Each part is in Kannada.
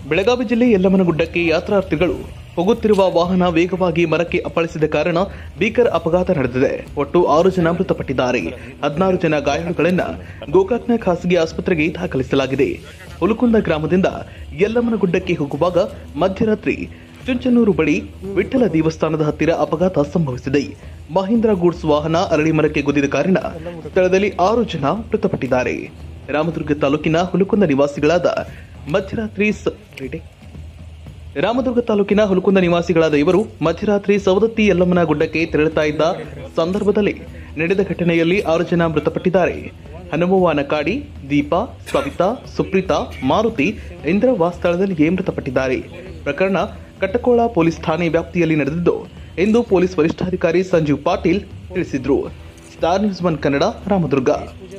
ಬೆಳಗಾವಿ ಜಿಲ್ಲೆ ಯಲ್ಲಮ್ಮನಗುಡ್ಡಕ್ಕೆ ಯಾತ್ರಾರ್ಥಿಗಳು ಹೋಗುತ್ತಿರುವ ವಾಹನ ವೇಗವಾಗಿ ಮರಕ್ಕೆ ಅಪ್ಪಳಿಸಿದ ಕಾರಣ ಭೀಕರ ಅಪಘಾತ ನಡೆದಿದೆ ಒಟ್ಟು ಆರು ಜನ ಮೃತಪಟ್ಟಿದ್ದಾರೆ ಹದಿನಾರು ಜನ ಗಾಯಾಳುಗಳನ್ನ ಗೋಕಾಕ್ನ ಖಾಸಗಿ ಆಸ್ಪತ್ರೆಗೆ ದಾಖಲಿಸಲಾಗಿದೆ ಹುಲಕುಂದ ಗ್ರಾಮದಿಂದ ಯಲ್ಲಮ್ಮನಗುಡ್ಡಕ್ಕೆ ಹೋಗುವಾಗ ಮಧ್ಯರಾತ್ರಿ ಚುಂಚನೂರು ಬಳಿ ವಿಠ್ಠಲ ದೇವಸ್ಥಾನದ ಹತ್ತಿರ ಅಪಘಾತ ಸಂಭವಿಸಿದೆ ಮಹೀಂದ್ರ ಗೂಡ್ಸ್ ವಾಹನ ಅರಳಿ ಮರಕ್ಕೆ ಗುದ್ದಿದ ಕಾರಣ ಸ್ಥಳದಲ್ಲಿ ಆರು ಜನ ಮೃತಪಟ್ಟಿದ್ದಾರೆ ರಾಮದುರ್ಗ ತಾಲೂಕಿನ ಹುಲಕುಂದ ನಿವಾಸಿಗಳಾದ ಮಧ್ಯರಾತ್ರಿ ಸ- ರೆಡಿ? ರಾಮದುರ್ಗ ತಾಲೂಕಿನ ಹುಲಕುಂದ ನಿವಾಸಿಗಳಾದ ಇವರು ಮಧ್ಯರಾತ್ರಿ ಸವದತ್ತಿ ಯಲ್ಲಮ್ಮನ ಗುಡ್ಡಕ್ಕೆ ತೆರಳುತ್ತಾ ಇದ್ದ ಸಂದರ್ಭದಲ್ಲಿ ನಡೆದ ಘಟನೆಯಲ್ಲಿ ಆರು ಜನ ಮೃತಪಟ್ಟಿದ್ದಾರೆ ಹನುಮವ್ವ ನಕಾಡಿ ದೀಪಾ ಸವಿತಾ ಸುಪ್ರೀತಾ ಮಾರುತಿ ಇಂದ್ರವ್ವ ಸ್ಥಳದಲ್ಲಿಯೇ ಮೃತಪಟ್ಟಿದ್ದಾರೆ ಪ್ರಕರಣ ಕಟ್ಟಕೋಳ ಪೊಲೀಸ್ ಠಾಣೆ ವ್ಯಾಪ್ತಿಯಲ್ಲಿ ನಡೆದಿದ್ದು ಎಂದು ಪೊಲೀಸ್ ವರಿಷ್ಠಾಧಿಕಾರಿ ಸಂಜೀವ್ ಪಾಟೀಲ್ ತಿಳಿಸಿದ್ರು Star News One Kannada Ramdurg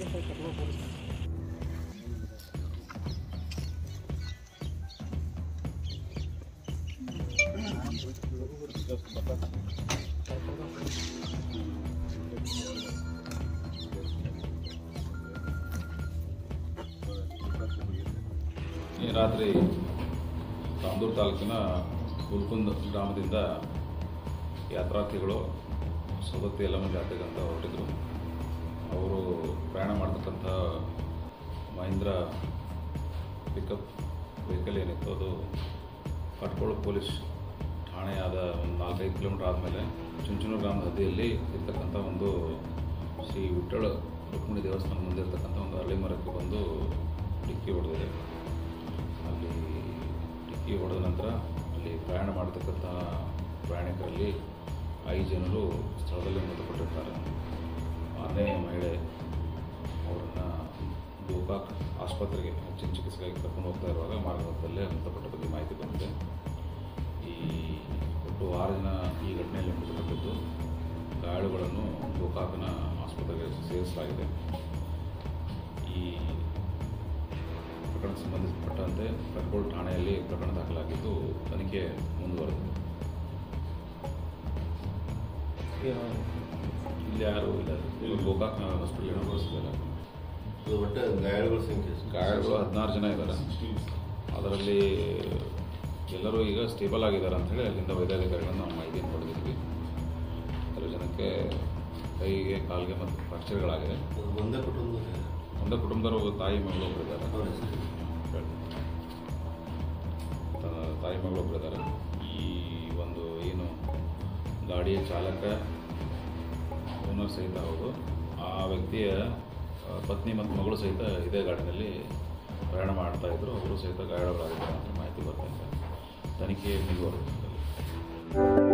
ಈ ರಾತ್ರಿ ರಾಮದೂರು ತಾಲೂಕಿನ ಹುಲ್ಕುಂದ್ ಗ್ರಾಮದಿಂದ ಯಾತ್ರಾರ್ಥಿಗಳು ಸವದತ್ತಿ ಯಲ್ಲಮ್ಮ ಜಾತ್ರೆಗೆ ಅಂತ ಹೊರಟಿದ್ರು ಅವರು ಪ್ರಯಾಣ ಮಾಡ್ತಕ್ಕಂಥ ಮಹೀಂದ್ರ ಪಿಕಪ್ ವೆಹಿಕಲ್ ಏನಿತ್ತು ಅದು ಕಟ್ಕೋಳ ಪೊಲೀಸ್ ಠಾಣೆಯಾದ ಒಂದು ನಾಲ್ಕೈದು ಕಿಲೋಮೀಟರ್ ಆದಮೇಲೆ ಚುಂಚನೂರು ಗ್ರಾಮದ ಹದ್ದಿಯಲ್ಲಿ ಇರ್ತಕ್ಕಂಥ ಒಂದು ಶ್ರೀ ವಿಠ್ಠಳ ರುಕ್ಮಿಣಿ ದೇವಸ್ಥಾನ ಮುಂದೆ ಇರ್ತಕ್ಕಂಥ ಒಂದು ಅರಳಿ ಮರಕ್ಕೆ ಬಂದು ಡಿಕ್ಕಿ ಹೊಡೆದಿದೆ ಅಲ್ಲಿ ಡಿಕ್ಕಿ ಹೊಡೆದ ನಂತರ ಅಲ್ಲಿ ಪ್ರಯಾಣ ಮಾಡತಕ್ಕಂಥ ಪ್ರಯಾಣಿಕರಲ್ಲಿ ಐದು ಜನರು ಸ್ಥಳದಲ್ಲಿ ಮೃತಪಟ್ಟಿರ್ತಾರೆ ಆರನೇ ಮಹಿಳೆ ಅವರನ್ನು ಗೋಕಾಕ್ ಆಸ್ಪತ್ರೆಗೆ ಹೆಚ್ಚಿನ ಚಿಕಿತ್ಸೆಗಾಗಿ ಕರ್ಕೊಂಡು ಹೋಗ್ತಾ ಇರುವಾಗ ಮಾರ್ಗದಲ್ಲೇ ಮೃತಪಟ್ಟ ಬಗ್ಗೆ ಮಾಹಿತಿ ಬಂದಿದೆ ಈ ಒಟ್ಟು ಆರು ಜನ ಈ ಘಟನೆಯಲ್ಲಿ ಮೃತಪಟ್ಟಿದ್ದು ಗಾಯಾಳುಗಳನ್ನು ಗೋಕಾಕ್ನ ಆಸ್ಪತ್ರೆಗೆ ಸೇರಿಸಲಾಗಿದೆ ಈ ಪ್ರಕರಣಕ್ಕೆ ಸಂಬಂಧಿಸಿಪಟ್ಟಂತೆ ಕಟ್ಕೋಳ್ ಠಾಣೆಯಲ್ಲಿ ಪ್ರಕರಣ ದಾಖಲಾಗಿದ್ದು ತನಿಖೆ ಮುಂದುವರೆದಿದೆ ಇಲ್ಲಿ ಯಾರು ಇಲ್ಲ ಇಲ್ಲಿ ಗೋಕಾಕ್ನ ಹಾಸ್ಪಿಟಲ್ ಅನುಭವಿಸಿದ್ದಾರೆ ಇದು ಒಟ್ಟು ಗಾಯಾಳುಗಳ ಸಂಖ್ಯೆ ಎಷ್ಟು? ಗಾಯಾಳುಗಳು ಹದಿನಾರು ಜನ ಇದ್ದಾರೆ ಅದರಲ್ಲಿ ಎಲ್ಲರೂ ಈಗ ಸ್ಟೇಬಲ್ ಆಗಿದ್ದಾರೆ ಅಂಥೇಳಿ ಅಲ್ಲಿಂದ ವೈದ್ಯಾಧಿಕಾರಿಗಳಿಂದ ನಾವು ಮಾಹಿತಿಯನ್ನು ಪಡೆದಿದ್ವಿ ಕೆಲವು ಜನಕ್ಕೆ ಕೈಗೆ ಕಾಲಿಗೆ ಮತ್ತು ಫ್ರಾಕ್ಚರ್ಗಳಾಗಿದೆ ಅದು ಒಂದೇ ಕುಟುಂಬದ ಒಂದೇ ಕುಟುಂಬದವರು ತಾಯಿ ಮಗಳು ಒಬ್ಬರು ಇದ್ದಾರೆ ಅವ್ರ ಹೆಸರು? ತನ್ನ ತಾಯಿ ಮಗಳು ಒಬ್ಬರು ಇದ್ದಾರೆ ಈ ಒಂದು ಏನು ಗಾಡಿಯ ಚಾಲಕ ಓನರ್ ಸಹಿತ ಹೌದು ಆ ವ್ಯಕ್ತಿಯ ಆ, ಪತ್ನಿ ಮತ್ತು ಮಗಳು ಸಹಿತ ಇದೇ ಗಾಡಿನಲ್ಲಿ ಪ್ರಯಾಣ ಮಾಡ್ತಾ ಇದ್ರು ಅವರು ಸಹಿತ ಗಾಯಾಳುಗಳಾಗಿದ್ದಾರೆ ಅಂತ ಮಾಹಿತಿ ಬರ್ತಾ ಇದೆ ತನಿಖೆ ಮುಂದುವರೆದಿದೆ